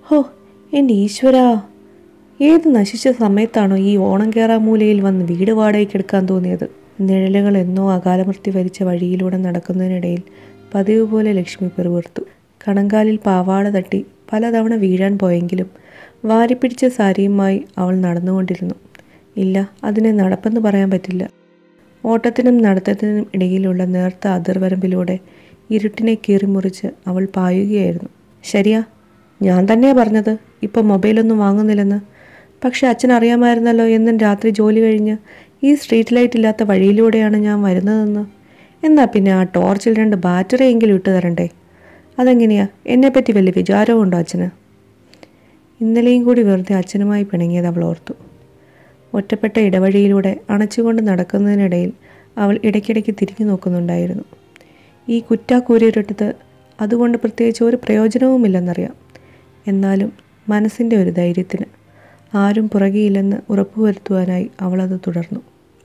ഹോ എൻ്റെ ഈശ്വരാ ഏത് നശിച്ച സമയത്താണോ ഈ ഓണം മൂലയിൽ വന്ന് വീട് വാടകയ്ക്ക് എടുക്കാൻ തോന്നിയത് നിഴലുകൾ എന്നോ അകാലമൃത്തി വരിച്ച വഴിയിലൂടെ നടക്കുന്നതിനിടയിൽ പതിവ് പോലെ ലക്ഷ്മി പെറുവിർത്തു കണങ്കാലിൽ പാവാട തട്ടി പലതവണ വീഴാൻ പോയെങ്കിലും വാരിപ്പിടിച്ച സാരിയുമായി അവൾ നടന്നുകൊണ്ടിരുന്നു ഇല്ല അതിനെ നടപ്പെന്ന് പറയാൻ പറ്റില്ല ഓട്ടത്തിനും നടത്തത്തിനും ഇടയിലുള്ള നേർത്ത അതിർവരമ്പിലൂടെ ഇരുട്ടിനെ കീറിമുറിച്ച് അവൾ പായുകയായിരുന്നു ശരിയാ ഞാൻ തന്നെയാ പറഞ്ഞത് ഇപ്പം മൊബൈലൊന്നും വാങ്ങുന്നില്ലെന്ന് പക്ഷെ അച്ഛൻ അറിയാമായിരുന്നല്ലോ എന്നും രാത്രി ജോലി കഴിഞ്ഞ് ഈ സ്ട്രീറ്റ് ലൈറ്റ് ഇല്ലാത്ത വഴിയിലൂടെയാണ് ഞാൻ വരുന്നതെന്ന് എന്നാ പിന്നെ ആ ടോർച്ചിൽ രണ്ട് ബാറ്ററി എങ്കിലും ഇട്ട് തരണ്ടേ അതെങ്ങനെയാ എന്നെപ്പറ്റി വലിയ വിചാരമുണ്ടോ അച്ഛന് ഇന്നലെയും കൂടി വെറുതെ അച്ഛനുമായി പിണങ്ങിയത് അവൾ ഓർത്തു ഒറ്റപ്പെട്ട ഇടവഴിയിലൂടെ അണച്ചുകൊണ്ട് നടക്കുന്നതിനിടയിൽ അവൾ ഇടയ്ക്കിടയ്ക്ക് തിരിഞ്ഞു നോക്കുന്നുണ്ടായിരുന്നു ഈ കുറ്റാക്കൂരിയിട്ടത് അതുകൊണ്ട് പ്രത്യേകിച്ച് ഒരു പ്രയോജനവുമില്ലെന്നറിയാം എന്നാലും മനസ്സിൻ്റെ ഒരു ധൈര്യത്തിന് ആരും പുറകെയില്ലെന്ന് ഉറപ്പുവരുത്തുവാനായി അവളത് തുടർന്നു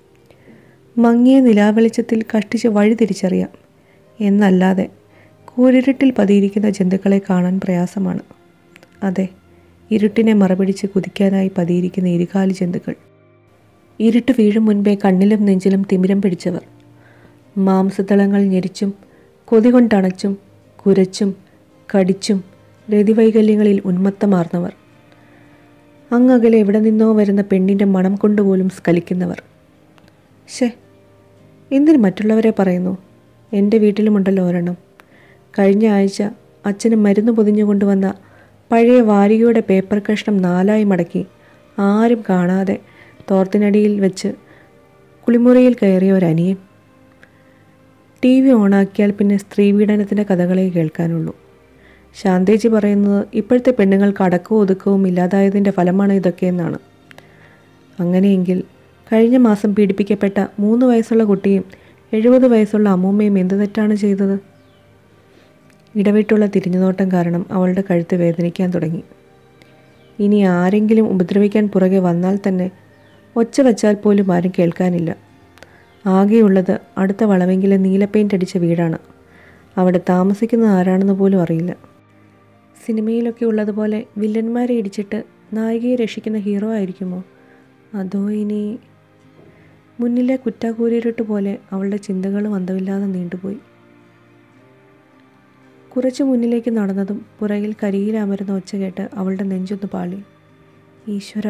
മങ്ങിയ നിലാവെളിച്ചത്തിൽ കഷ്ടിച്ച് വഴി തിരിച്ചറിയാം എന്നല്ലാതെ കൂരിരുട്ടിൽ പതിയിരിക്കുന്ന ജന്തുക്കളെ കാണാൻ പ്രയാസമാണ് അതെ ഇരുട്ടിനെ മറപിടിച്ച് കുതിക്കാനായി പതിയിരിക്കുന്ന ഇരുകാലി ജന്തുക്കൾ ഇരുട്ട് വീഴും മുൻപേ കണ്ണിലും നെഞ്ചിലും തിമിരം പിടിച്ചവർ മാംസതളങ്ങൾ ഞെരിച്ചും കൊതി കൊണ്ടണച്ചും കുരച്ചും കടിച്ചും രതിവൈകല്യങ്ങളിൽ ഉന്മത്തമാർന്നവർ അങ്ങകലെ എവിടെ നിന്നോ വരുന്ന പെണ്ണിൻ്റെ മണം കൊണ്ടുപോലും സ്കലിക്കുന്നവർ ഷേ എന്തിന് മറ്റുള്ളവരെ പറയുന്നു എൻ്റെ വീട്ടിലുമുണ്ടല്ലോ ഒരെണ്ണം കഴിഞ്ഞ ആഴ്ച അച്ഛന് മരുന്ന് പൊതിഞ്ഞു കൊണ്ടുവന്ന പഴയ വാരികയുടെ പേപ്പർ കഷ്ണം നാലായി മടക്കി ആരും കാണാതെ തോർത്തിനടിയിൽ വെച്ച് കുളിമുറിയിൽ കയറിയ ഒരു അനിയൻ ടി വി ഓണാക്കിയാൽ പിന്നെ സ്ത്രീപീഡനത്തിൻ്റെ കഥകളെ കേൾക്കാനുള്ളൂ ശാന്തേജി പറയുന്നത് ഇപ്പോഴത്തെ പെണ്ണുങ്ങൾക്ക് അടക്കവും ഒതുക്കവും ഇല്ലാതായതിൻ്റെ ഫലമാണ് ഇതൊക്കെയെന്നാണ് അങ്ങനെയെങ്കിൽ കഴിഞ്ഞ മാസം പീഡിപ്പിക്കപ്പെട്ട മൂന്ന് വയസ്സുള്ള കുട്ടിയും എഴുപത് വയസ്സുള്ള അമ്മൂമ്മയും എന്ത് തെറ്റാണ് ചെയ്തത് ഇടവിട്ടുള്ള തിരിഞ്ഞുനോട്ടം കാരണം അവളുടെ കഴുത്ത് വേദനിക്കാൻ തുടങ്ങി ഇനി ആരെങ്കിലും ഉപദ്രവിക്കാൻ പുറകെ വന്നാൽ തന്നെ ഒച്ച വച്ചാൽ പോലും ആരും കേൾക്കാനില്ല ആകെയുള്ളത് അടുത്ത വളവെങ്കിലെ നീല പെയിൻ്റ് അടിച്ച വീടാണ് അവിടെ താമസിക്കുന്നത് ആരാണെന്ന് പോലും അറിയില്ല സിനിമയിലൊക്കെ ഉള്ളതുപോലെ വില്ലന്മാരെ ഇടിച്ചിട്ട് നായികയെ രക്ഷിക്കുന്ന ഹീറോ ആയിരിക്കുമോ അതോ ഇനി മുന്നിലെ കുറ്റാക്കൂരിരുട്ട് പോലെ അവളുടെ ചിന്തകളും അന്തമില്ലാതെ നീണ്ടുപോയി കുറച്ച് മുന്നിലേക്ക് നടന്നതും പുറകിൽ കരിയിൽ അമരുന്ന ഒച്ച കേട്ട് അവളുടെ നെഞ്ചൊന്ന് പാളി ഈശ്വര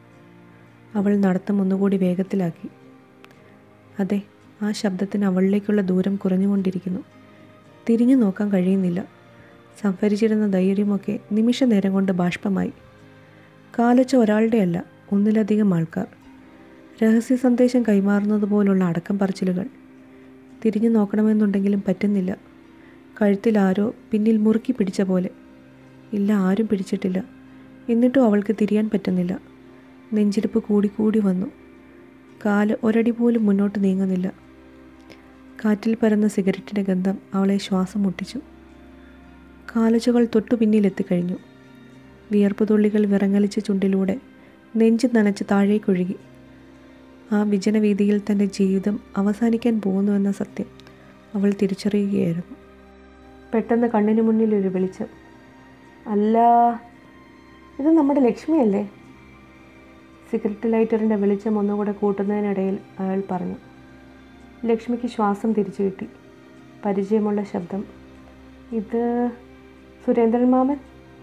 അവൾ നടത്തം ഒന്നുകൂടി വേഗത്തിലാക്കി അതെ ആ ശബ്ദത്തിന് അവളിലേക്കുള്ള ദൂരം കുറഞ്ഞുകൊണ്ടിരിക്കുന്നു തിരിഞ്ഞു നോക്കാൻ കഴിയുന്നില്ല സംഭരിച്ചിരുന്ന ധൈര്യമൊക്കെ നിമിഷ നേരം കൊണ്ട് ബാഷ്പമായി കാലച്ച ഒരാളുടെ അല്ല ഒന്നിലധികം ആൾക്കാർ രഹസ്യ സന്ദേശം കൈമാറുന്നത് പോലുള്ള അടക്കം പറച്ചിലുകൾ തിരിഞ്ഞു നോക്കണമെന്നുണ്ടെങ്കിലും പറ്റുന്നില്ല കഴുത്തിൽ ആരോ പിന്നിൽ മുറുക്കി പിടിച്ച പോലെ ഇല്ല ആരും പിടിച്ചിട്ടില്ല എന്നിട്ടും അവൾക്ക് തിരിയാൻ പറ്റുന്നില്ല നെഞ്ചിരിപ്പ് കൂടിക്കൂടി വന്നു കാല് ഒരടി പോലും മുന്നോട്ട് നീങ്ങുന്നില്ല കാറ്റിൽ പരന്ന സിഗരറ്റിൻ്റെ ഗന്ധം അവളെ ശ്വാസം മുട്ടിച്ചു കാലച്ചുകൾ തൊട്ടു പിന്നിലെത്തിക്കഴിഞ്ഞു വിയർപ്പ് തുള്ളികൾ വിറങ്ങലിച്ച ചുണ്ടിലൂടെ നെഞ്ച് നനച്ച് താഴേക്കൊഴുകി ആ വിജനവീതിയിൽ തൻ്റെ ജീവിതം അവസാനിക്കാൻ പോകുന്നുവെന്ന സത്യം അവൾ തിരിച്ചറിയുകയായിരുന്നു പെട്ടെന്ന് കണ്ണിന് മുന്നിൽ ഒരു വെളിച്ചം അല്ല ഇത് നമ്മുടെ ലക്ഷ്മിയല്ലേ സിഗരറ്റ് ലൈറ്ററിൻ്റെ വെളിച്ചം ഒന്നുകൂടെ കൂട്ടുന്നതിനിടയിൽ അയാൾ പറഞ്ഞു ലക്ഷ്മിക്ക് ശ്വാസം തിരിച്ചു കിട്ടി പരിചയമുള്ള ശബ്ദം ഇത് സുരേന്ദ്രൻ മാമൻ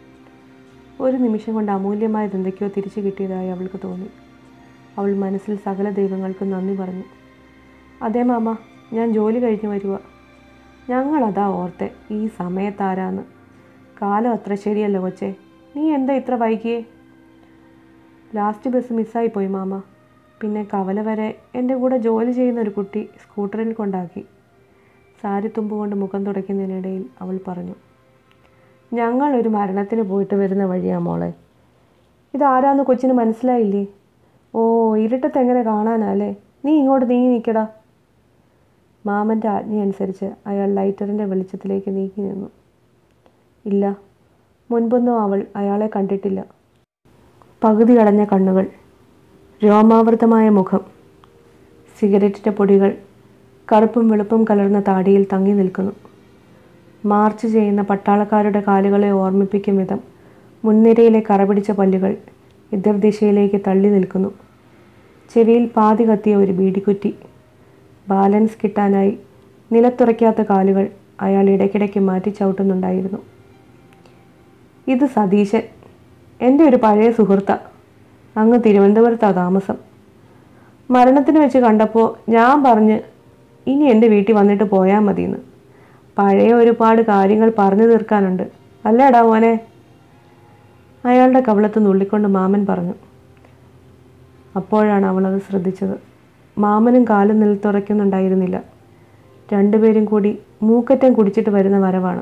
ഒരു നിമിഷം കൊണ്ട് അമൂല്യമായത് എന്തൊക്കെയോ തിരിച്ചു കിട്ടിയതായി അവൾക്ക് തോന്നി അവൾ മനസ്സിൽ സകല ദൈവങ്ങൾക്ക് നന്ദി പറഞ്ഞു അതേ മാമ ഞാൻ ജോലി കഴിഞ്ഞ് വരുക ഞങ്ങളതാ ഓർത്തെ ഈ സമയത്താരാന്ന് കാലം അത്ര ശരിയല്ല കൊച്ചേ നീ എന്താ ഇത്ര വൈകിയേ ലാസ്റ്റ് ബസ് മിസ്സായി പോയി മാമ പിന്നെ കവല വരെ എൻ്റെ കൂടെ ജോലി ചെയ്യുന്ന ഒരു കുട്ടി സ്കൂട്ടറിൽ കൊണ്ടാക്കി സാരി തുമ്പ് കൊണ്ട് മുഖം തുടയ്ക്കുന്നതിനിടയിൽ അവൾ പറഞ്ഞു ഞങ്ങൾ ഒരു മരണത്തിന് പോയിട്ട് വരുന്ന വഴിയാ മോളെ ഇതാരാന്ന് കൊച്ചിന് മനസ്സിലായില്ലേ ഓ ഇരുട്ടത്ത് എങ്ങനെ കാണാനല്ലേ നീ ഇങ്ങോട്ട് നീങ്ങി നിൽക്കടാ മാമൻ്റെ ആജ്ഞയനുസരിച്ച് അയാൾ ലൈറ്ററിൻ്റെ വെളിച്ചത്തിലേക്ക് നീക്കി നിന്നു ഇല്ല മുൻപൊന്നും അവൾ അയാളെ കണ്ടിട്ടില്ല പകുതി അടഞ്ഞ കണ്ണുകൾ രോമാവൃതമായ മുഖം സിഗരറ്റിൻ്റെ പൊടികൾ കറുപ്പും വെളുപ്പും കലർന്ന താടിയിൽ തങ്ങി നിൽക്കുന്നു മാർച്ച് ചെയ്യുന്ന പട്ടാളക്കാരുടെ കാലുകളെ ഓർമ്മിപ്പിക്കും വിധം മുൻനിരയിലെ കറപിടിച്ച പല്ലുകൾ എതിർദിശയിലേക്ക് തള്ളി നിൽക്കുന്നു ചെവിയിൽ പാതി കത്തിയ ഒരു ബീഡിക്കുറ്റി ബാലൻസ് കിട്ടാനായി നിലത്തുറയ്ക്കാത്ത കാലുകൾ അയാൾ ഇടയ്ക്കിടയ്ക്ക് മാറ്റി ചവിട്ടുന്നുണ്ടായിരുന്നു ഇത് സതീശൻ എൻ്റെ ഒരു പഴയ സുഹൃത്താ അങ്ങ് തിരുവനന്തപുരത്താണ് താമസം മരണത്തിന് വെച്ച് കണ്ടപ്പോൾ ഞാൻ പറഞ്ഞ് ഇനി എൻ്റെ വീട്ടിൽ വന്നിട്ട് പോയാൽ മതിയെന്ന് പഴയ ഒരുപാട് കാര്യങ്ങൾ പറഞ്ഞു തീർക്കാനുണ്ട് അല്ലേടാ മോനെ അയാളുടെ കവിളത്ത് നുള്ളിക്കൊണ്ട് മാമൻ പറഞ്ഞു അപ്പോഴാണ് അവളത് ശ്രദ്ധിച്ചത് മാമനും കാലും നിലത്തുറയ്ക്കുന്നുണ്ടായിരുന്നില്ല രണ്ടുപേരും കൂടി മൂക്കറ്റം കുടിച്ചിട്ട് വരുന്ന വരവാണ്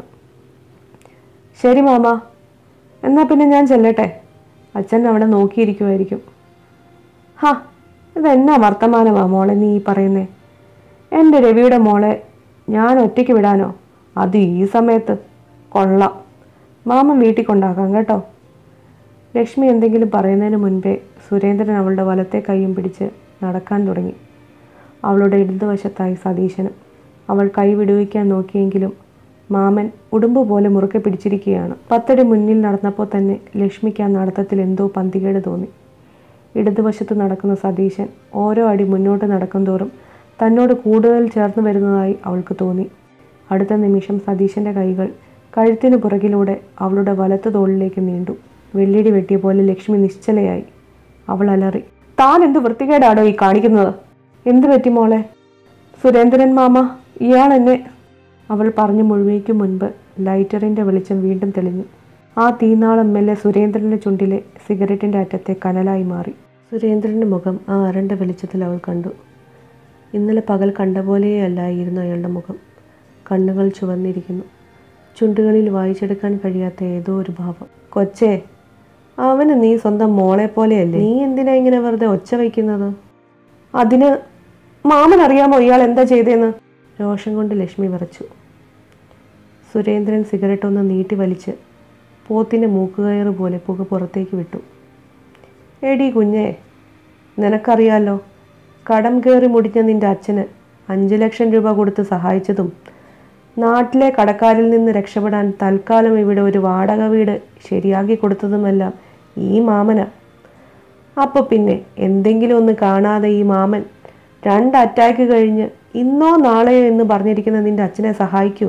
ശരി മാമ എന്നാൽ പിന്നെ ഞാൻ ചെല്ലട്ടെ അച്ഛൻ അവിടെ നോക്കിയിരിക്കുമായിരിക്കും ഹാ ഇതെന്നാ വർത്തമാനമാ മോളെ നീ ഈ പറയുന്നേ എൻ്റെ രവിയുടെ മോളെ ഞാൻ ഒറ്റയ്ക്ക് വിടാനോ അത് ഈ സമയത്ത് കൊള്ളാം മാമൻ വീട്ടിൽ കൊണ്ടാക്കാം കേട്ടോ ലക്ഷ്മി എന്തെങ്കിലും പറയുന്നതിന് മുൻപേ സുരേന്ദ്രൻ അവളുടെ വലത്തെ കൈയും പിടിച്ച് നടക്കാൻ തുടങ്ങി അവളുടെ ഇടതുവശത്തായി സതീശനും അവൾ കൈ വിടുവിക്കാൻ നോക്കിയെങ്കിലും മാമൻ ഉടുമ്പ് പോലെ മുറുക്കെ പിടിച്ചിരിക്കുകയാണ് പത്തടി മുന്നിൽ നടന്നപ്പോൾ തന്നെ ലക്ഷ്മിക്ക് ആ നടത്തത്തിൽ എന്തോ പന്തികേട് തോന്നി ഇടതുവശത്ത് നടക്കുന്ന സതീശൻ ഓരോ അടി മുന്നോട്ട് നടക്കുന്തോറും തന്നോട് കൂടുതൽ ചേർന്ന് വരുന്നതായി അവൾക്ക് തോന്നി അടുത്ത നിമിഷം സതീശൻ്റെ കൈകൾ കഴുത്തിന് പുറകിലൂടെ അവളുടെ വലത്ത് തോളിലേക്ക് നീണ്ടു വെള്ളിടി വെട്ടിയ പോലെ ലക്ഷ്മി നിശ്ചലയായി അവൾ അലറി താൻ എന്ത് വൃത്തികേടാടോ ഈ കാണിക്കുന്നത് എന്ത് പറ്റി മോളെ സുരേന്ദ്രൻ മാമ ഇയാൾ എന്നെ അവൾ പറഞ്ഞു മുഴുവയ്ക്കും മുൻപ് ലൈറ്ററിൻ്റെ വെളിച്ചം വീണ്ടും തെളിഞ്ഞു ആ തീനാളം മെല്ലെ സുരേന്ദ്രൻ്റെ ചുണ്ടിലെ സിഗരറ്റിൻ്റെ അറ്റത്തെ കനലായി മാറി സുരേന്ദ്രൻ്റെ മുഖം ആ അരണ്ട വെളിച്ചത്തിൽ അവൾ കണ്ടു ഇന്നലെ പകൽ കണ്ട പോലെയേ അല്ലായിരുന്നു അയാളുടെ മുഖം കണ്ണുകൾ ചുവന്നിരിക്കുന്നു ചുണ്ടുകളിൽ വായിച്ചെടുക്കാൻ കഴിയാത്ത ഏതോ ഒരു ഭാവം കൊച്ചേ അവന് നീ സ്വന്തം മോളെ പോലെയല്ലേ നീ എന്തിനാ ഇങ്ങനെ വെറുതെ ഒച്ച വയ്ക്കുന്നത് അതിന് മാമൻ അറിയാമോ ഇയാൾ എന്താ ചെയ്തതെന്ന് രോഷം കൊണ്ട് ലക്ഷ്മി വിറച്ചു സുരേന്ദ്രൻ സിഗരറ്റ് ഒന്ന് നീട്ടി വലിച്ച് പോത്തിൻ്റെ മൂക്കുകയറ് പോലെ പുക പുറത്തേക്ക് വിട്ടു എടി കുഞ്ഞേ നിനക്കറിയാലോ കടം കയറി മുടിഞ്ഞ നിന്റെ അച്ഛന് അഞ്ച് ലക്ഷം രൂപ കൊടുത്ത് സഹായിച്ചതും നാട്ടിലെ കടക്കാരിൽ നിന്ന് രക്ഷപ്പെടാൻ തൽക്കാലം ഇവിടെ ഒരു വാടക വീട് ശരിയാക്കി കൊടുത്തതുമെല്ലാം ഈ മാമന അപ്പോൾ പിന്നെ എന്തെങ്കിലും ഒന്ന് കാണാതെ ഈ മാമൻ രണ്ട് അറ്റാക്ക് കഴിഞ്ഞ് ഇന്നോ നാളെയോ എന്ന് പറഞ്ഞിരിക്കുന്ന നിന്റെ അച്ഛനെ സഹായിക്കൂ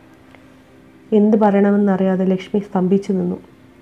എന്ത് പറയണമെന്നറിയാതെ ലക്ഷ്മി സ്തംഭിച്ചു നിന്നു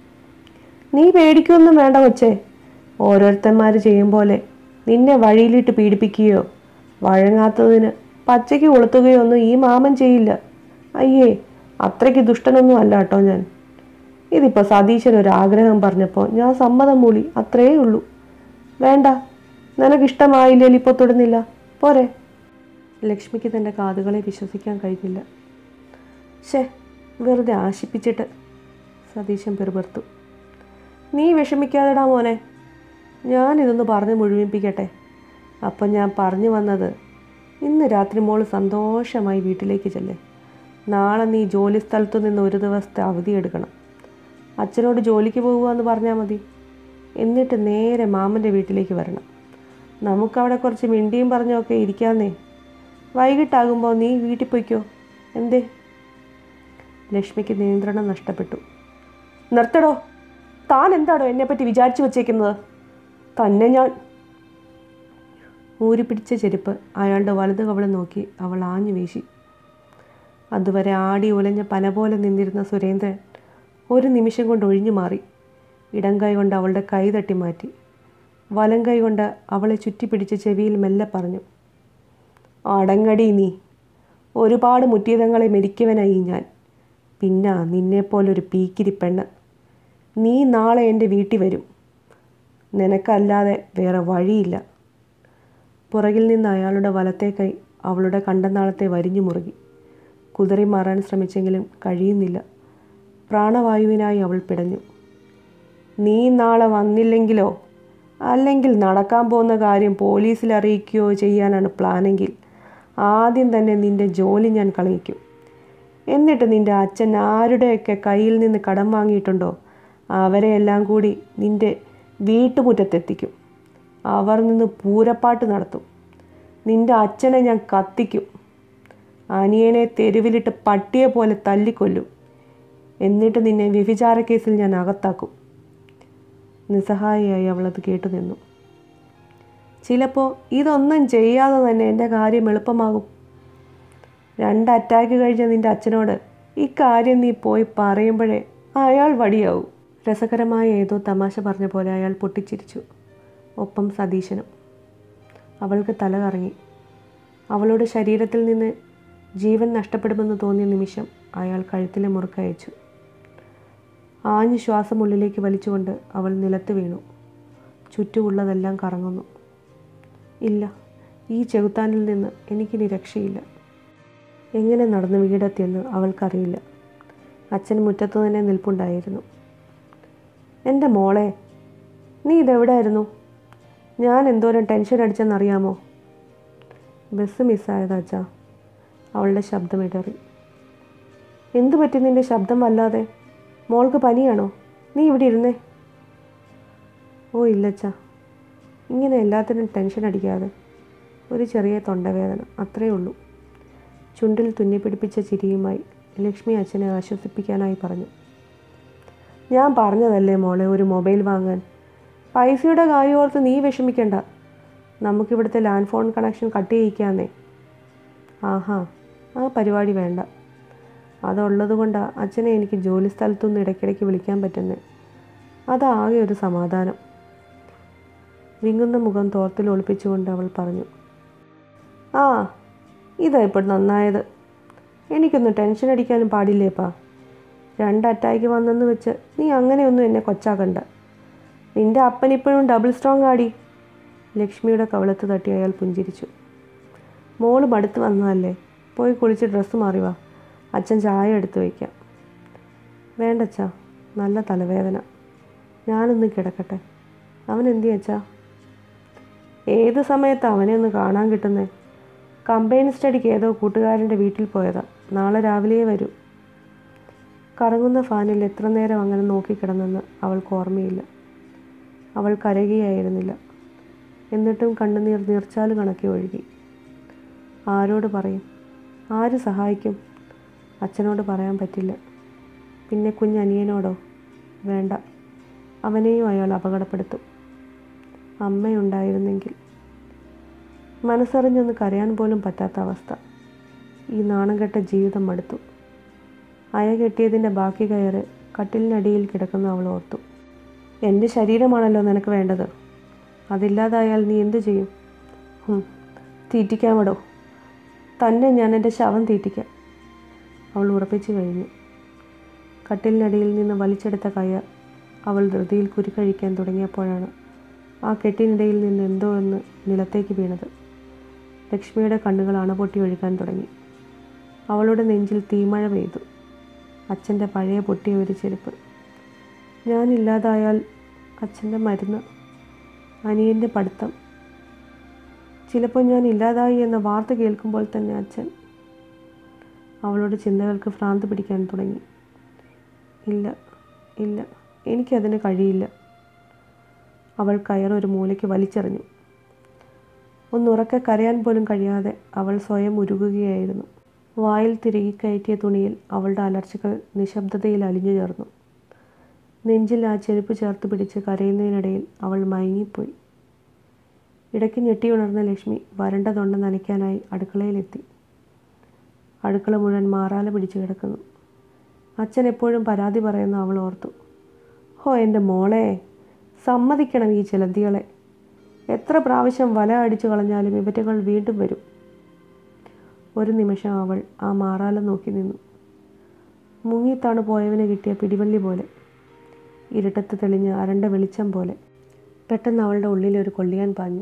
നീ പേടിക്കൊന്നും വേണ്ട കൊച്ചേ ഓരോരുത്തന്മാർ ചെയ്യും പോലെ നിന്നെ വഴിയിലിട്ട് പീഡിപ്പിക്കുകയോ വഴങ്ങാത്തതിന് പച്ചയ്ക്ക് കൊളുത്തുകയോ ഒന്നും ഈ മാമൻ ചെയ്യില്ല അയ്യേ അത്രയ്ക്ക് ദുഷ്ടനൊന്നും അല്ല കേട്ടോ ഞാൻ ഇതിപ്പോൾ സതീശൻ ഒരു ആഗ്രഹം പറഞ്ഞപ്പോൾ ഞാൻ സമ്മതം മൂളി അത്രയേ ഉള്ളൂ വേണ്ട നിനക്കിഷ്ടമായില്ലെങ്കിൽ ഇപ്പോൾ തൊടുന്നില്ല പോരെ ലക്ഷ്മിക്ക് തൻ്റെ കാതുകളെ വിശ്വസിക്കാൻ കഴിഞ്ഞില്ല ഷേ വെറുതെ ആശിപ്പിച്ചിട്ട് സതീശൻ പെറുപെറുത്തു നീ വിഷമിക്കാതെടാ മോനെ ഞാനിതൊന്ന് പറഞ്ഞ് മുഴുമിപ്പിക്കട്ടെ അപ്പം ഞാൻ പറഞ്ഞു വന്നത് ഇന്ന് രാത്രി മോൾ സന്തോഷമായി വീട്ടിലേക്ക് ചെല്ലേ നാളെ നീ ജോലി സ്ഥലത്തു നിന്ന് ഒരു ദിവസത്തെ അവധി എടുക്കണം അച്ഛനോട് ജോലിക്ക് പോകുക എന്ന് പറഞ്ഞാൽ മതി എന്നിട്ട് നേരെ മാമൻ്റെ വീട്ടിലേക്ക് വരണം നമുക്കവിടെ കുറച്ച് മിണ്ടിയും പറഞ്ഞൊക്കെ ഇരിക്കാന്നേ വൈകിട്ടാകുമ്പോൾ നീ വീട്ടിൽ പോയിക്കോ എന്തേ ലക്ഷ്മിക്ക് നിയന്ത്രണം നഷ്ടപ്പെട്ടു നിർത്തടോ താൻ എന്താടോ എന്നെപ്പറ്റി വിചാരിച്ചു വച്ചേക്കുന്നത് തന്നെ ഞാൻ ഊരിപ്പിടിച്ച ചെരുപ്പ് അയാളുടെ വലത് കവളം നോക്കി അവൾ ആഞ്ഞു വീശി അതുവരെ ആടി ഉലഞ്ഞ പന പോലെ നിന്നിരുന്ന സുരേന്ദ്രൻ ഒരു നിമിഷം കൊണ്ട് ഒഴിഞ്ഞു മാറി ഇടം കൈ കൊണ്ട് അവളുടെ കൈ തട്ടി മാറ്റി വലം കൈ കൊണ്ട് അവളെ ചുറ്റിപ്പിടിച്ച് ചെവിയിൽ മെല്ലെ പറഞ്ഞു അടങ്ങടി നീ ഒരുപാട് മുറ്റീതങ്ങളെ മെരിക്കവനായി ഞാൻ പിന്നെ നിന്നെപ്പോലൊരു പീക്കിരി പെണ്ണ് നീ നാളെ എൻ്റെ വീട്ടിൽ വരും നിനക്കല്ലാതെ വേറെ വഴിയില്ല പുറകിൽ നിന്ന് അയാളുടെ വലത്തെ കൈ അവളുടെ കണ്ടനാളത്തെ വരിഞ്ഞു മുറുകി കുതിറി മാറാൻ ശ്രമിച്ചെങ്കിലും കഴിയുന്നില്ല പ്രാണവായുവിനായി അവൾ പിടഞ്ഞു നീ നാളെ വന്നില്ലെങ്കിലോ അല്ലെങ്കിൽ നടക്കാൻ പോകുന്ന കാര്യം പോലീസിൽ അറിയിക്കുകയോ ചെയ്യാനാണ് പ്ലാനെങ്കിൽ ആദ്യം തന്നെ നിന്റെ ജോലി ഞാൻ കളയിക്കും എന്നിട്ട് നിന്റെ അച്ഛൻ ആരുടെയൊക്കെ കയ്യിൽ നിന്ന് കടം വാങ്ങിയിട്ടുണ്ടോ അവരെയെല്ലാം കൂടി നിന്റെ വീട്ടുമുറ്റത്തെത്തിക്കും അവർ നിന്ന് പൂരപ്പാട്ട് നടത്തും നിന്റെ അച്ഛനെ ഞാൻ കത്തിക്കും അനിയനെ തെരുവിലിട്ട് പട്ടിയെ പോലെ തല്ലിക്കൊല്ലും എന്നിട്ട് നിന്നെ വ്യഭിചാര കേസിൽ ഞാൻ അകത്താക്കും നിസ്സഹായിയായി അവളത് കേട്ടു നിന്നു ചിലപ്പോൾ ഇതൊന്നും ചെയ്യാതെ തന്നെ എൻ്റെ കാര്യം എളുപ്പമാകും രണ്ട് അറ്റാക്ക് കഴിഞ്ഞ നിൻ്റെ അച്ഛനോട് ഇക്കാര്യം നീ പോയി പറയുമ്പോഴേ അയാൾ വടിയാവും രസകരമായ ഏതോ തമാശ പറഞ്ഞ പോലെ അയാൾ പൊട്ടിച്ചിരിച്ചു ഒപ്പം സതീശനും അവൾക്ക് തല കറങ്ങി അവളുടെ ശരീരത്തിൽ നിന്ന് ജീവൻ നഷ്ടപ്പെടുമെന്ന് തോന്നിയ നിമിഷം അയാൾ കഴുത്തിലെ മുറുക്കയച്ചു ആഞ്ഞു ശ്വാസം ഉള്ളിലേക്ക് വലിച്ചുകൊണ്ട് അവൾ നിലത്ത് വീണു ചുറ്റുമുള്ളതെല്ലാം കറങ്ങുന്നു ഇല്ല ഈ ചെകുത്താനിൽ നിന്ന് എനിക്കിനി രക്ഷയില്ല എങ്ങനെ നടന്ന് വീടെത്തിയെന്ന് അവൾക്കറിയില്ല അച്ഛൻ മുറ്റത്ത് തന്നെ നിൽപ്പുണ്ടായിരുന്നു എൻ്റെ മോളെ നീ ഇതെവിടായിരുന്നു ഞാൻ എന്തോരം ടെൻഷൻ അടിച്ചെന്നറിയാമോ ബസ് മിസ്സായതാ അച്ഛാ അവളുടെ ശബ്ദം ഇടറി എന്തു പറ്റി നിൻ്റെ ശബ്ദം വല്ലാതെ മോൾക്ക് പനിയാണോ നീ ഇവിടെ ഇരുന്നേ ഓ ഇല്ലച്ചാ ഇങ്ങനെ എല്ലാത്തിനും ടെൻഷൻ അടിക്കാതെ ഒരു ചെറിയ തൊണ്ടവേദന അത്രയേ ഉള്ളൂ ചുണ്ടിൽ തുന്നിപ്പിടിപ്പിച്ച ചിരിയുമായി ലക്ഷ്മി അച്ഛനെ ആശ്വസിപ്പിക്കാനായി പറഞ്ഞു ഞാൻ പറഞ്ഞതല്ലേ മോളെ ഒരു മൊബൈൽ വാങ്ങാൻ പൈസയുടെ കാര്യമോർത്ത് നീ വിഷമിക്കണ്ട നമുക്കിവിടുത്തെ ലാൻഡ് ഫോൺ കണക്ഷൻ കട്ട് ചെയ്യിക്കാന്നേ ആഹാ ആ പരിപാടി വേണ്ട അതുള്ളത് കൊണ്ടാണ് അച്ഛനെ എനിക്ക് ജോലി സ്ഥലത്തുനിന്ന് ഇടയ്ക്കിടയ്ക്ക് വിളിക്കാൻ പറ്റുന്നത് അതാകെ ഒരു സമാധാനം വിങ്ങുന്ന മുഖം തോർത്തിൽ ഒളിപ്പിച്ചുകൊണ്ട് അവൾ പറഞ്ഞു ആ ഇതാ ഇപ്പോൾ നന്നായത് എനിക്കൊന്നും ടെൻഷൻ അടിക്കാനും പാടില്ലേപ്പാ രണ്ട് അറ്റാക്ക് വന്നെന്ന് വെച്ച് നീ അങ്ങനെയൊന്നും എന്നെ കൊച്ചാക്കണ്ട നിന്റെ അപ്പൻ ഇപ്പോഴും ഡബിൾ സ്ട്രോങ് ആടി ലക്ഷ്മിയുടെ കവളത്ത് തട്ടി അയാൾ പുഞ്ചിരിച്ചു മോള് മടുത്ത് വന്നതല്ലേ പോയി കുളിച്ച് ഡ്രസ്സ് മാറി വാ അച്ഛൻ ചായ എടുത്ത് വയ്ക്കാം വേണ്ടച്ചാ നല്ല തലവേദന ഞാനൊന്ന് കിടക്കട്ടെ അവൻ എന്തി അച്ഛാ ഏത് സമയത്ത് അവനെ ഒന്ന് കാണാൻ കിട്ടുന്നേ കമ്പൈൻ സ്റ്റഡിക്ക് ഏതോ കൂട്ടുകാരൻ്റെ വീട്ടിൽ പോയതാ നാളെ രാവിലെ വരൂ കറങ്ങുന്ന ഫാനിൽ എത്ര നേരം അങ്ങനെ നോക്കിക്കിടന്നെന്ന് അവൾക്ക് ഓർമ്മയില്ല അവൾ കരയുകയായിരുന്നില്ല എന്നിട്ടും കണ്ണുനീർ നീർച്ചാല് കണക്കി ഒഴുകി ആരോട് പറയും ആര് സഹായിക്കും അച്ഛനോട് പറയാൻ പറ്റില്ല പിന്നെ കുഞ്ഞനിയനോടോ വേണ്ട അവനെയും അയാൾ അപകടപ്പെടുത്തും അമ്മയുണ്ടായിരുന്നെങ്കിൽ മനസ്സറിഞ്ഞൊന്ന് കരയാൻ പോലും പറ്റാത്ത അവസ്ഥ ഈ നാണം കെട്ട ജീവിതം മടുത്തു അയ കെട്ടിയതിൻ്റെ ബാക്കി കയറ് കട്ടിലിനടിയിൽ കിടക്കുന്ന അവൾ ഓർത്തു എൻ്റെ ശരീരമാണല്ലോ നിനക്ക് വേണ്ടത് അതില്ലാതായാൽ നീ എന്തു ചെയ്യും ഹും, തീറ്റിക്കാമടോ തന്നെ ഞാൻ എൻ്റെ ശവം തീറ്റിക്കാം അവൾ ഉറപ്പിച്ചു കഴിഞ്ഞു കട്ടിലിനടിയിൽ നിന്ന് വലിച്ചെടുത്ത കയർ അവൾ ധൃതിയിൽ കുരുക്കഴിക്കാൻ തുടങ്ങിയപ്പോഴാണ് ആ കെട്ടിനിടയിൽ നിന്ന് എന്തോ എന്ന് നിലത്തേക്ക് വീണത് ലക്ഷ്മിയുടെ കണ്ണുകൾ അണപൊട്ടി ഒഴുകാൻ തുടങ്ങി അവളുടെ നെഞ്ചിൽ തീമഴ പെയ്തു അച്ഛൻ്റെ പഴയ പൊട്ടിയ ഒരു ചെരുപ്പ് ഞാനില്ലാതായാൽ അച്ഛൻ്റെ മരുന്ന് അനിയൻ്റെ പഠിത്തം ചിലപ്പോൾ ഞാൻ ഇല്ലാതായി എന്ന വാർത്ത കേൾക്കുമ്പോൾ തന്നെ അച്ഛൻ അവളുടെ ചിന്തകൾക്ക് ഭ്രാന്ത് പിടിക്കാൻ തുടങ്ങി ഇല്ല ഇല്ല എനിക്കതിന് കഴിയില്ല അവൾ കയറൊരു മൂലയ്ക്ക് വലിച്ചെറിഞ്ഞു ഒന്നുറക്കെ കരയാൻ പോലും കഴിയാതെ അവൾ സ്വയം ഉരുകുകയായിരുന്നു വായിൽ തിരികെ കയറ്റിയ തുണിയിൽ അവളുടെ അലർച്ചകൾ നിശബ്ദതയിൽ അലിഞ്ഞു ചേർന്നു നെഞ്ചിൽ ആ ചെരുപ്പ് ചേർത്ത് പിടിച്ച് കരയുന്നതിനിടയിൽ അവൾ മയങ്ങിപ്പോയി ഇടയ്ക്ക് ഞെട്ടിയുണർന്ന ലക്ഷ്മി വരണ്ട തൊണ്ട നനയ്ക്കാനായി അടുക്കളയിലെത്തി അടുക്കള മുഴുവൻ മാറാല പിടിച്ചു കിടക്കുന്നു അച്ഛൻ എപ്പോഴും പരാതി പറയുന്ന അവൾ ഓർത്തു ഹോ എൻ്റെ മോളെ സമ്മതിക്കണം ഈ ചിലന്തികളെ എത്ര പ്രാവശ്യം വല അടിച്ചു കളഞ്ഞാലും ഇവറ്റകൾ വീണ്ടും വരും ഒരു നിമിഷം അവൾ ആ മാറാല നോക്കി നിന്നു മുങ്ങിത്താണ് പോയവന് കിട്ടിയ പിടിവള്ളി പോലെ ഇരുട്ടത്ത് തെളിഞ്ഞ അരണ്ട വെളിച്ചം പോലെ പെട്ടെന്ന് അവളുടെ ഉള്ളിൽ ഒരു കൊള്ളിയാൻ പാഞ്ഞു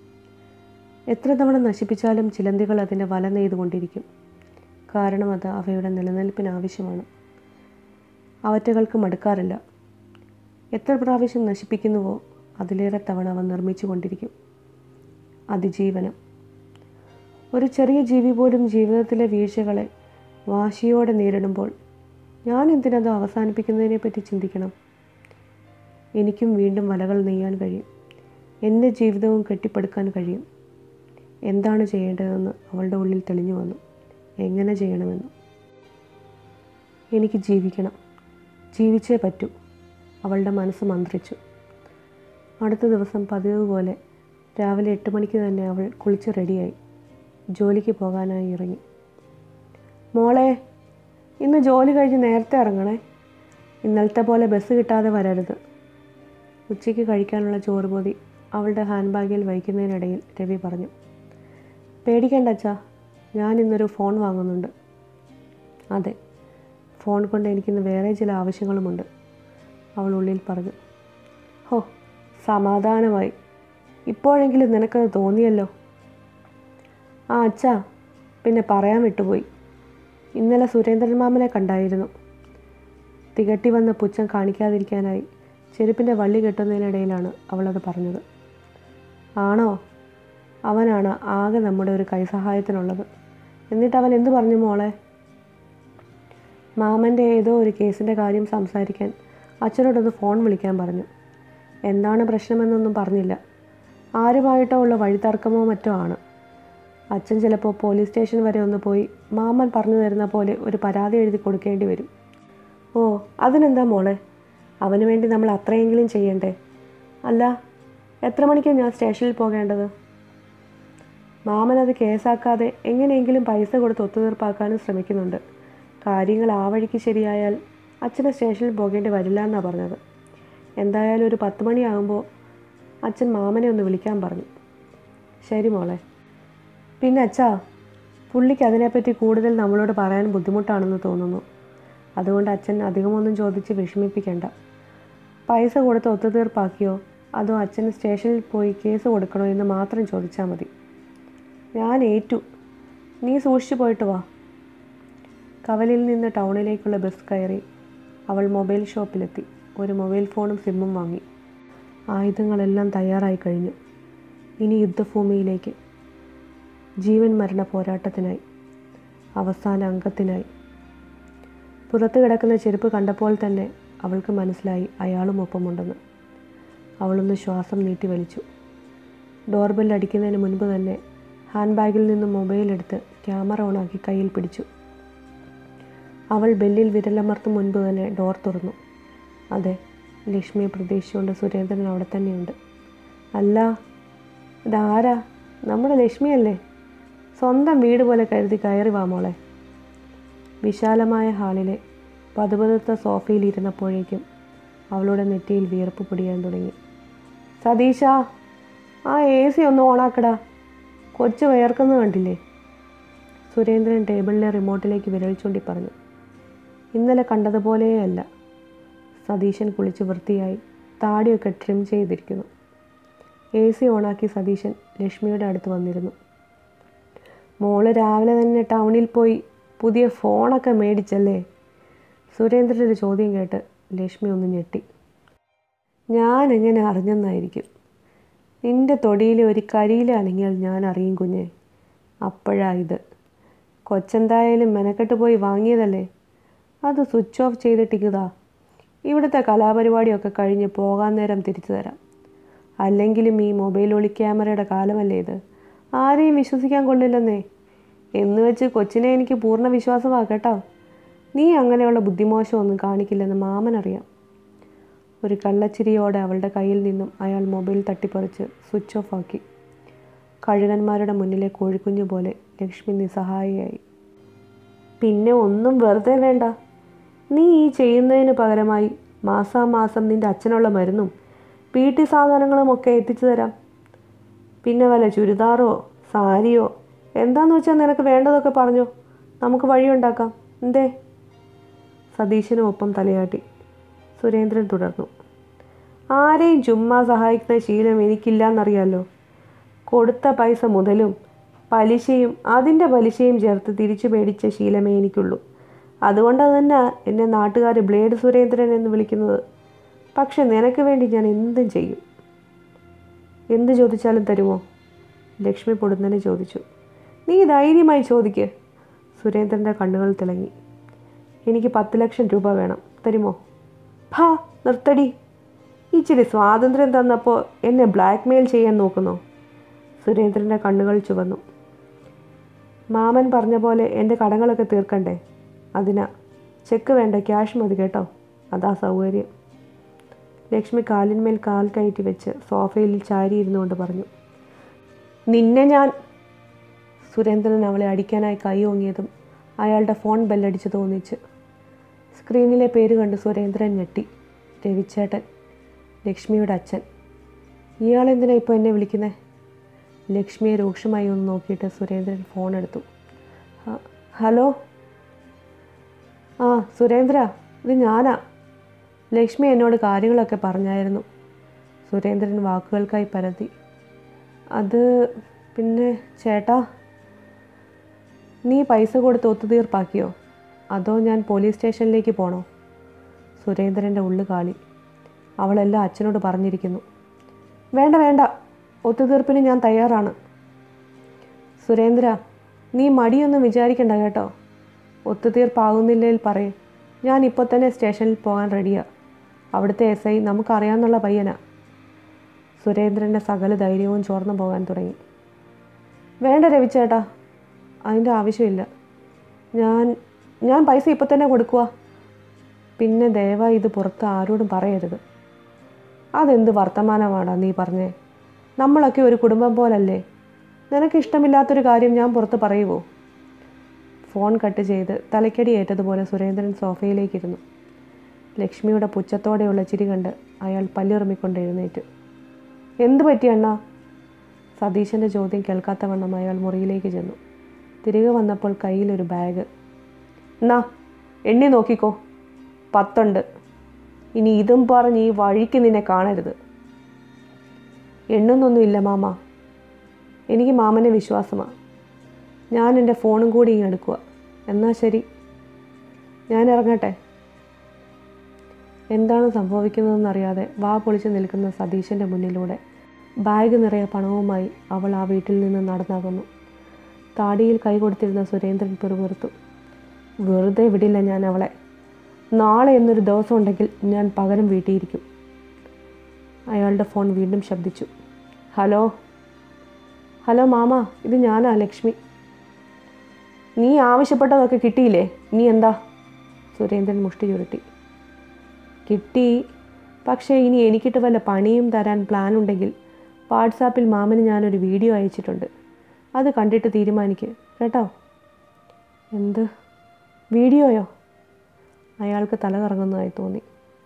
എത്ര തവണ നശിപ്പിച്ചാലും ചിലന്തികൾ അതിൻ്റെ വല നെയ്തുകൊണ്ടിരിക്കും കാരണം അത് അവയുടെ നിലനിൽപ്പിന് ആവശ്യമാണ് അവറ്റകൾക്ക് മടുക്കാറില്ല എത്ര പ്രാവശ്യം നശിപ്പിക്കുന്നുവോ അതിലേറെ തവണ അവ നിർമ്മിച്ചു കൊണ്ടിരിക്കും അതിജീവനം ഒരു ചെറിയ ജീവി പോലും ജീവിതത്തിലെ വീഴ്ചകളെ വാശിയോടെ നേരിടുമ്പോൾ ഞാൻ എന്തിനത് അവസാനിപ്പിക്കുന്നതിനെപ്പറ്റി ചിന്തിക്കണം എനിക്കും വീണ്ടും വലകൾ നെയ്യാൻ കഴിയും എൻ്റെ ജീവിതവും കെട്ടിപ്പടുക്കാൻ കഴിയും എന്താണ് ചെയ്യേണ്ടതെന്ന് അവളുടെ ഉള്ളിൽ തെളിഞ്ഞു വന്നു എങ്ങനെ ചെയ്യണമെന്ന് എനിക്ക് ജീവിക്കണം ജീവിച്ചേ പറ്റൂ അവളുടെ മനസ്സ് മന്ത്രിച്ചു അടുത്ത ദിവസം പതിവ് പോലെ രാവിലെ എട്ട് മണിക്ക് തന്നെ അവൾ കുളിച്ച് റെഡിയായി ജോലിക്ക് പോകാനായി ഇറങ്ങി മോളെ ഇന്ന് ജോലി കഴിഞ്ഞ് നേരത്തെ ഇറങ്ങണേ ഇന്നലത്തെ പോലെ ബസ് കിട്ടാതെ വരരുത് ഉച്ചയ്ക്ക് കഴിക്കാനുള്ള ചോറ് പൊതി അവളുടെ ഹാൻഡ് ബാഗിൽ വയ്ക്കുന്നതിനിടയിൽ രവി പറഞ്ഞു പേടിക്കണ്ട അച്ഛാ ഞാൻ ഇന്നൊരു ഫോൺ വാങ്ങുന്നുണ്ട് അതെ ഫോൺ കൊണ്ട് എനിക്കിന്ന് വേറെ ചില ആവശ്യങ്ങളുമുണ്ട് അവൾ ഉള്ളിൽ പറഞ്ഞു ഹോ സമാധാനമായി ഇപ്പോഴെങ്കിലും നിനക്കത് തോന്നിയല്ലോ ആ അച്ഛാ പിന്നെ പറയാൻ വിട്ടുപോയി ഇന്നലെ സുരേന്ദ്രൻ മാമനെ കണ്ടായിരുന്നു തികട്ടി വന്ന പുച്ഛം കാണിക്കാതിരിക്കാനായി ചെരുപ്പിൻ്റെ വള്ളി കെട്ടുന്നതിനിടയിലാണ് അവളത് പറഞ്ഞത് ആണോ അവനാണ് ആകെ നമ്മുടെ ഒരു കൈസഹായത്തിനുള്ളത് എന്നിട്ട് അവൻ എന്തു പറഞ്ഞു മോളെ മാമൻ്റെ ഏതോ ഒരു കേസിൻ്റെ കാര്യം സംസാരിക്കാൻ അച്ഛനോടൊന്ന് ഫോൺ വിളിക്കാൻ പറഞ്ഞു എന്താണ് പ്രശ്നമെന്നൊന്നും പറഞ്ഞില്ല ആരുമായിട്ടോ ഉള്ള വഴിതർക്കമോ മറ്റോ ആണ് അച്ഛൻ ചിലപ്പോൾ പോലീസ് സ്റ്റേഷൻ വരെ ഒന്ന് പോയി മാമൻ പറഞ്ഞു തരുന്ന പോലെ ഒരു പരാതി എഴുതി കൊടുക്കേണ്ടി വരും ഓ അതിനെന്താ മോളെ അവന് വേണ്ടി നമ്മൾ അത്രയെങ്കിലും ചെയ്യണ്ടേ അല്ല എത്ര മണിക്കാണ് ഞാൻ സ്റ്റേഷനിൽ പോകേണ്ടത് മാമൻ അത് കേസാക്കാതെ എങ്ങനെയെങ്കിലും പൈസ കൊടുത്ത് ഒത്തുതീർപ്പാക്കാനും ശ്രമിക്കുന്നുണ്ട് കാര്യങ്ങൾ ആ വഴിക്ക് ശരിയായാൽ അച്ഛനെ സ്റ്റേഷനിൽ പോകേണ്ടി വരില്ല എന്നാണ് പറഞ്ഞത് എന്തായാലും ഒരു പത്ത് മണിയാകുമ്പോൾ അച്ഛൻ മാമനെ ഒന്ന് വിളിക്കാൻ പറഞ്ഞു ശരി മോളെ പിന്നെ അച്ഛാ പുള്ളിക്ക് അതിനെപ്പറ്റി കൂടുതൽ നമ്മളോട് പറയാൻ ബുദ്ധിമുട്ടാണെന്ന് തോന്നുന്നു അതുകൊണ്ട് അച്ഛൻ അധികമൊന്നും ചോദിച്ച് വിഷമിപ്പിക്കണ്ട പൈസ കൊടുത്ത് ഒത്തുതീർപ്പാക്കിയോ അതോ അച്ഛന് സ്റ്റേഷനിൽ പോയി കേസ് കൊടുക്കണോ എന്ന് മാത്രം ചോദിച്ചാൽ മതി ഞാൻ ഏറ്റു നീ സൂക്ഷിച്ചു പോയിട്ട് വാ കവലിൽ നിന്ന് ടൗണിലേക്കുള്ള ബസ് കയറി അവൾ മൊബൈൽ ഷോപ്പിലെത്തി ഒരു മൊബൈൽ ഫോണും സിമ്മും വാങ്ങി ആയുധങ്ങളെല്ലാം തയ്യാറായി കഴിഞ്ഞു ഇനി യുദ്ധഭൂമിയിലേക്ക് ജീവൻ മരണ പോരാട്ടത്തിനായി അവസാന അംഗത്തിനായി പുറത്ത് കിടക്കുന്ന ചെരുപ്പ് കണ്ടപ്പോൾ തന്നെ അവൾക്ക് മനസ്സിലായി അയാളും ഒപ്പമുണ്ടെന്ന് അവളൊന്ന് ശ്വാസം നീട്ടി വലിച്ചു ഡോർബെൽ അടിക്കുന്നതിന് മുൻപ് തന്നെ ഹാൻഡ് ബാഗിൽ നിന്ന് മൊബൈൽ എടുത്ത് ക്യാമറ ഓണാക്കി കയ്യിൽ പിടിച്ചു അവൾ ബെല്ലിൽ വിരലമർത്തും മുൻപ് തന്നെ ഡോർ തുറന്നു അതെ ലക്ഷ്മിയെ പ്രതീക്ഷിച്ചുകൊണ്ട് സുരേന്ദ്രൻ അവിടെ തന്നെയുണ്ട് അല്ല ഇതാരാ നമ്മുടെ ലക്ഷ്മിയല്ലേ സ്വന്തം വീട് പോലെ കരുതി കയറി വാ മോളെ വിശാലമായ ഹാളിലെ പതുപതുത്ത സോഫയിൽ ഇരുന്നപ്പോഴേക്കും അവളുടെ നെറ്റിയിൽ വിയർപ്പ് പൊടിയാൻ തുടങ്ങി സതീശ ആ എ സി ഒന്ന് ഓണാക്കടാ കൊച്ചു വയർക്കുന്നത് കണ്ടില്ലേ സുരേന്ദ്രൻ ടേബിളിലെ റിമോട്ടിലേക്ക് വിരൽ ചൂണ്ടി പറഞ്ഞു ഇന്നലെ കണ്ടതുപോലെയല്ല സതീശൻ കുളിച്ച് വൃത്തിയായി താടിയൊക്കെ ട്രിം ചെയ്തിരിക്കുന്നു എ സി ഓണാക്കി സതീശൻ ലക്ഷ്മിയുടെ അടുത്ത് വന്നിരുന്നു മോള് രാവിലെ തന്നെ ടൗണിൽ പോയി പുതിയ ഫോണൊക്കെ മേടിച്ചല്ലേ സുരേന്ദ്രൻ്റെ ഒരു ചോദ്യം കേട്ട് ലക്ഷ്മി ഒന്ന് ഞെട്ടി ഞാൻ എങ്ങനെ അറിഞ്ഞെന്നായിരിക്കും നിന്റെ തൊടിയിലെ ഒരു കരിയില അനങ്ങിയാൽ ഞാൻ അറിയും കുഞ്ഞെ അപ്പോഴാ ഇത് കൊച്ചെന്തായാലും മെനക്കെട്ട് പോയി വാങ്ങിയതല്ലേ അത് സ്വിച്ച് ഓഫ് ചെയ്തിട്ടിക്കുതാ ഇവിടുത്തെ കലാപരിപാടിയൊക്കെ കഴിഞ്ഞ് പോകാൻ നേരം തിരിച്ചു തരാം അല്ലെങ്കിലും ഈ മൊബൈൽ ഒളി ക്യാമറയുടെ കാലമല്ലേ ഇത് ആരെയും വിശ്വസിക്കാൻ കൊള്ളില്ലെന്നേ എന്ന് വെച്ച് കൊച്ചിനെ എനിക്ക് പൂർണ്ണ വിശ്വാസമാ കേട്ടോ നീ അങ്ങനെയുള്ള ബുദ്ധിമോശമൊന്നും കാണിക്കില്ലെന്ന് മാമനറിയാം ഒരു കള്ളച്ചിരിയോടെ അവളുടെ കയ്യിൽ നിന്നും അയാൾ മൊബൈൽ തട്ടിപ്പറിച്ച് സ്വിച്ച് ഓഫ് ആക്കി കഴുകന്മാരുടെ മുന്നിലെ കോഴിക്കുഞ്ഞു പോലെ ലക്ഷ്മി നിസ്സഹായിയായി പിന്നെ ഒന്നും വെറുതെ വേണ്ട നീ ഈ ചെയ്യുന്നതിന് പകരമായി മാസാമാസം നിന്റെ അച്ഛനുള്ള മരുന്നും വീട്ടു സാധനങ്ങളും ഒക്കെ എത്തിച്ചു തരാം പിന്നെ വല്ല ചുരിദാറോ സാരിയോ എന്താന്ന് വെച്ചാൽ നിനക്ക് വേണ്ടതൊക്കെ പറഞ്ഞോ നമുക്ക് വഴിയുണ്ടാക്കാം എന്തേ സതീശനും ഒപ്പം തലയാട്ടി സുരേന്ദ്രൻ തുടർന്നു ആരെയും ചുമ്മാ സഹായിക്കുന്ന ശീലം എനിക്കില്ലാന്നറിയാലോ കൊടുത്ത പൈസ മുതലും പലിശയും അതിൻ്റെ പലിശയും ചേർത്ത് തിരിച്ചു മേടിച്ച ശീലമേ എനിക്കുള്ളൂ അതുകൊണ്ട് തന്നെ എന്നെ നാട്ടുകാർ ബ്ലേഡ് സുരേന്ദ്രൻ എന്ന് വിളിക്കുന്നത് പക്ഷെ നിനക്ക് വേണ്ടി ഞാൻ എന്തും ചെയ്യും എന്ത് ചോദിച്ചാലും തരുമോ ലക്ഷ്മി പൊടുന്നനെ ചോദിച്ചു നീ ധൈര്യമായി ചോദിക്ക് സുരേന്ദ്രൻ്റെ കണ്ണുകൾ തിളങ്ങി എനിക്ക് പത്ത് ലക്ഷം രൂപ വേണം തരുമോ ഭാ നിർത്തടി ഇച്ചിരി സ്വാതന്ത്ര്യം തന്നപ്പോൾ എന്നെ ബ്ലാക്ക് മെയിൽ ചെയ്യാൻ നോക്കുന്നോ സുരേന്ദ്രൻ്റെ കണ്ണുകൾ ചുവന്നു മാമൻ പറഞ്ഞ പോലെ എൻ്റെ കടങ്ങളൊക്കെ തീർക്കണ്ടേ അതിനാ ചെക്ക് വേണ്ട ക്യാഷ് മതി കേട്ടോ അതാ സൗകര്യം ലക്ഷ്മി കാലിന്മേൽ കാൽ കയറ്റി വെച്ച് സോഫയിൽ ചാരിയിരുന്നുകൊണ്ട് പറഞ്ഞു നിന്നെ ഞാൻ സുരേന്ദ്രൻ അവളെ അടിക്കാനായി കൈ ഓങ്ങിയതും അയാളുടെ ഫോൺ ബെല്ലടിച്ച് തോന്നിച്ച് സ്ക്രീനിലെ പേര് കണ്ട് സുരേന്ദ്രൻ ഞെട്ടി രവിച്ചേട്ടൻ ലക്ഷ്മിയുടെ അച്ഛൻ ഇയാളെന്തിനാ ഇപ്പോൾ എന്നെ വിളിക്കുന്നത് ലക്ഷ്മിയെ രൂക്ഷമായി ഒന്ന് നോക്കിയിട്ട് സുരേന്ദ്രൻ ഫോൺ എടുത്തു "ഹ- ഹലോ ആ സുരേന്ദ്ര ഇത് ഞാനാ ലക്ഷ്മി എന്നോട് കാര്യങ്ങളൊക്കെ പറഞ്ഞായിരുന്നു സുരേന്ദ്രൻ വാക്കുകൾക്കായി പരതി അത് പിന്നെ ചേട്ടാ നീ പൈസ കൊടുത്ത് ഒത്തുതീർപ്പാക്കിയോ അതോ ഞാൻ പോലീസ് സ്റ്റേഷനിലേക്ക് പോണോ സുരേന്ദ്രൻ്റെ ഉള്ളു കാളി അവളെല്ലാം അച്ഛനോട് പറഞ്ഞിരിക്കുന്നു വേണ്ട വേണ്ട ഒത്തുതീർപ്പിന് ഞാൻ തയ്യാറാണ് സുരേന്ദ്ര നീ മടിയൊന്നും വിചാരിക്കണ്ട കേട്ടോ ഒത്തുതീർപ്പാകുന്നില്ലേൽ പറയും ഞാൻ ഇപ്പോൾ തന്നെ സ്റ്റേഷനിൽ പോകാൻ റെഡിയാ അവിടുത്തെ എസ് ഐ നമുക്കറിയാവുന്നുള്ള പയ്യനാ സുരേന്ദ്രൻ്റെ സകല ധൈര്യവും ചോർന്നു പോകാൻ തുടങ്ങി വേണ്ട രവിച്ചേട്ടാ അതിൻ്റെ ആവശ്യമില്ല ഞാൻ ഞാൻ പൈസ ഇപ്പോൾ തന്നെ കൊടുക്കുക പിന്നെ ദയവായി ഇത് പുറത്ത് ആരോടും പറയരുത് അതെന്ത് വർത്തമാനമാടാ നീ പറഞ്ഞേ നമ്മളൊക്കെ ഒരു കുടുംബം പോലല്ലേ നിനക്ക് ഇഷ്ടമില്ലാത്തൊരു കാര്യം ഞാൻ പുറത്ത് പറയുമോ ഫോൺ കട്ട് ചെയ്ത് തലയ്ക്കടി ഏറ്റതുപോലെ സുരേന്ദ്രൻ സോഫയിലേക്കിരുന്നു ലക്ഷ്മിയുടെ പുച്ഛത്തോടെയുള്ള ചിരി കണ്ട് അയാൾ പല്ലിറുമിക്കൊണ്ട് എഴുന്നേറ്റ് എന്ത് പറ്റി അണ്ണാ സതീശൻ്റെ ചോദ്യം കേൾക്കാത്തവണ്ണം അയാൾ മുറിയിലേക്ക് ചെന്നു തിരികെ വന്നപ്പോൾ കയ്യിലൊരു ബാഗ് എന്നാ എണ്ണി നോക്കിക്കോ പത്തുണ്ട് ഇനി ഇതും പറഞ്ഞ് ഈ വഴിക്ക് നിന്നെ കാണരുത് എണ്ണൊന്നൊന്നുമില്ല മാമ എനിക്ക് മാമനെ വിശ്വാസമാണ് ഞാൻ എൻ്റെ ഫോണും കൂടി ഇങ്ങ് എടുക്കുക എന്നാൽ ശരി ഞാൻ ഇറങ്ങട്ടെ എന്താണ് സംഭവിക്കുന്നതെന്നറിയാതെ വാ പൊളിച്ച് നിൽക്കുന്ന സതീശൻ്റെ മുന്നിലൂടെ ബാഗ് നിറയെ പണവുമായി അവൾ ആ വീട്ടിൽ നിന്ന് നടന്നകന്നു താടിയിൽ കൈ കൊടുത്തിരുന്ന സുരേന്ദ്രൻ പിറുപിറുത്തു വെറുതെ വിടില്ല ഞാൻ അവളെ നാളെ എന്നൊരു ദിവസം ഉണ്ടെങ്കിൽ ഞാൻ പകരം വീട്ടിയിരിക്കും അയാളുടെ ഫോൺ വീണ്ടും ശബ്ദിച്ചു ഹലോ ഹലോ മാമ ഇത് ഞാനാ ലക്ഷ്മി നീ ആവശ്യപ്പെട്ടതൊക്കെ കിട്ടിയില്ലേ നീ എന്താ സുരേന്ദ്രൻ മുഷ്ടി ചുരുട്ടി കിട്ടി പക്ഷേ ഇനി എനിക്കിട്ട് വല്ല പണിയും തരാൻ പ്ലാൻ ഉണ്ടെങ്കിൽ വാട്സാപ്പിൽ മാമന് ഞാനൊരു വീഡിയോ അയച്ചിട്ടുണ്ട് അത് കണ്ടിട്ട് തീരുമാനിക്ക് കേട്ടോ എന്ത് വീഡിയോയോ അയാൾക്ക് തല കറങ്ങുന്നതായി തോന്നി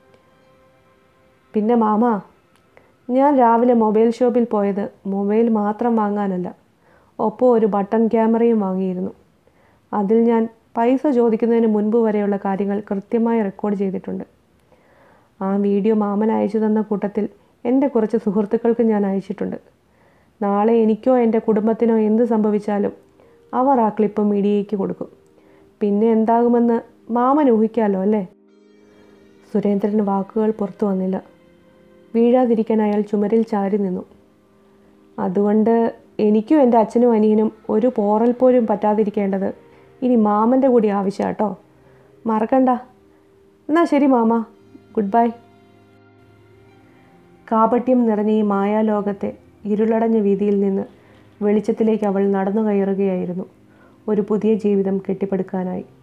പിന്നെ മാമ ഞാൻ രാവിലെ മൊബൈൽ ഷോപ്പിൽ പോയത് മൊബൈൽ മാത്രം വാങ്ങാനല്ല ഒപ്പം ഒരു ബട്ടൺ ക്യാമറയും വാങ്ങിയിരുന്നു അതിൽ ഞാൻ പൈസ ചോദിക്കുന്നതിന് മുൻപ് വരെയുള്ള കാര്യങ്ങൾ കൃത്യമായി റെക്കോർഡ് ചെയ്തിട്ടുണ്ട് ആ വീഡിയോ മാമൻ അയച്ചു തന്ന കൂട്ടത്തിൽ എൻ്റെ കുറച്ച് സുഹൃത്തുക്കൾക്ക് ഞാൻ അയച്ചിട്ടുണ്ട് നാളെ എനിക്കോ എൻ്റെ കുടുംബത്തിനോ എന്ത് സംഭവിച്ചാലും അവർ ആ ക്ലിപ്പ് മീഡിയയ്ക്ക് കൊടുക്കും പിന്നെ എന്താകുമെന്ന് മാമൻ ഊഹിക്കാമല്ലോ അല്ലേ സുരേന്ദ്രന് വാക്കുകൾ പുറത്തു വന്നില്ല വീഴാതിരിക്കാൻ അയാൾ ചുമരിൽ ചാരി നിന്നു അതുകൊണ്ട് എനിക്കും എൻ്റെ അച്ഛനും അനിയനും ഒരു പോറൽ പോലും പറ്റാതിരിക്കേണ്ടത് ഇനി മാമൻ്റെ കൂടി ആവശ്യമാട്ടോ മറക്കണ്ട എന്നാ ശരി മാമ ഗുഡ് ബൈ കാപട്യം നിറഞ്ഞ ഈ മായാലോകത്തെ ഇരുളടഞ്ഞ വീതിയിൽ നിന്ന് വെളിച്ചത്തിലേക്ക് അവൾ നടന്നു കയറുകയായിരുന്നു ഒരു പുതിയ ജീവിതം കെട്ടിപ്പടുക്കാനായി